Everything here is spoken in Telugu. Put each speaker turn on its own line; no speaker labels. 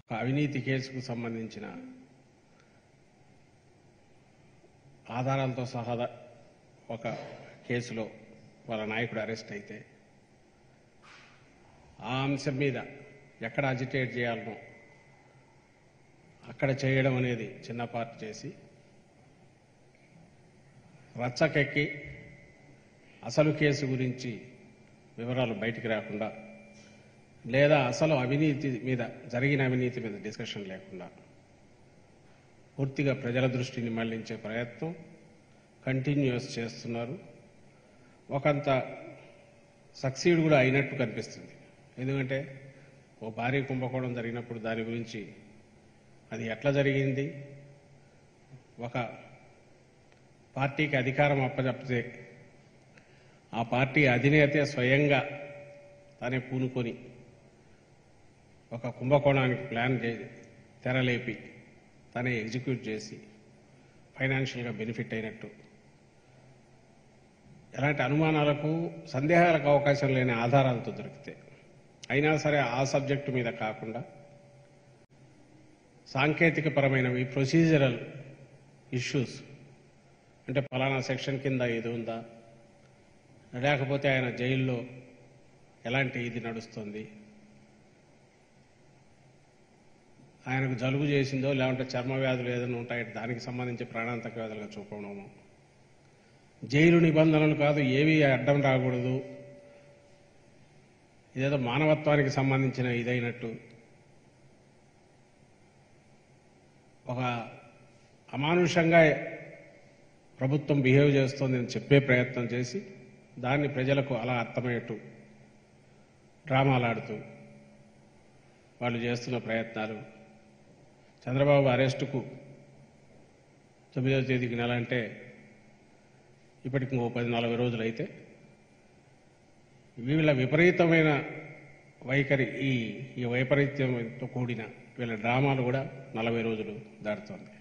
ఒక అవినీతి కేసుకు సంబంధించిన ఆధారాలతో సహా ఒక కేసులో వాళ్ళ నాయకుడు అరెస్ట్ అయితే ఆ అంశం మీద ఎక్కడ అజిటేట్ చేయాలనో అక్కడ చేయడం అనేది చిన్న పార్ట్ చేసి రచ్చకెక్కి అసలు కేసు గురించి వివరాలు బయటికి రాకుండా లేదా అసలు అవినీతి మీద జరిగిన అవినీతి మీద డిస్కషన్ లేకుండా పూర్తిగా ప్రజల దృష్టిని మళ్లించే ప్రయత్నం కంటిన్యూస్ చేస్తున్నారు ఒకంత సక్సీడ్ కూడా అయినట్టు కనిపిస్తుంది ఎందుకంటే ఓ భారీ కుంభకోణం జరిగినప్పుడు దాని గురించి అది ఎట్లా జరిగింది ఒక పార్టీకి అధికారం అప్పచెప్తే ఆ పార్టీ అధినేతే స్వయంగా తనే పూనుకొని ఒక కుంభకోణానికి ప్లాన్ చే- తెరలేపి తనే ఎగ్జిక్యూట్ చేసి ఫైనాన్షియల్గా బెనిఫిట్ అయినట్టు ఎలాంటి అనుమానాలకు సందేహాలకు అవకాశం లేని ఆధారాలతో దొరికితే అయినా సరే ఆ సబ్జెక్టు మీద కాకుండా సాంకేతిక పరమైనవి ప్రొసీజరల్ ఇష్యూస్ అంటే ఫలానా సెక్షన్ కింద ఇది ఉందా లేకపోతే ఆయన జైల్లో ఎలాంటి ఇది నడుస్తుంది ఆయనకు జలుబు చేసిందో లేకుంటే చర్మ వ్యాధులు ఏదైనా ఉంటాయి దానికి సంబంధించి ప్రాణాంతక వ్యాధులుగా చూపడము జైలు నిబంధనలు కాదు ఏవి అడ్డం రాకూడదు ఇదేదో మానవత్వానికి సంబంధించిన ఇదైనట్టు ఒక అమానుషంగా ప్రభుత్వం బిహేవ్ చేస్తోందని చెప్పే ప్రయత్నం చేసి దాన్ని ప్రజలకు అలా అర్థమయ్యేట్టు డ్రామాలాడుతూ వాళ్ళు చేస్తున్న ప్రయత్నాలు చంద్రబాబు అరెస్టుకు తొమ్మిదవ తేదీకి నెల అంటే ఇప్పటికి ఇంకో పది నలభై రోజులు అయితే వీళ్ళ విపరీతమైన వైఖరి ఈ ఈ వైపరీత్యంతో కూడిన వీళ్ళ డ్రామాలు కూడా నలభై రోజులు దాటుతోంది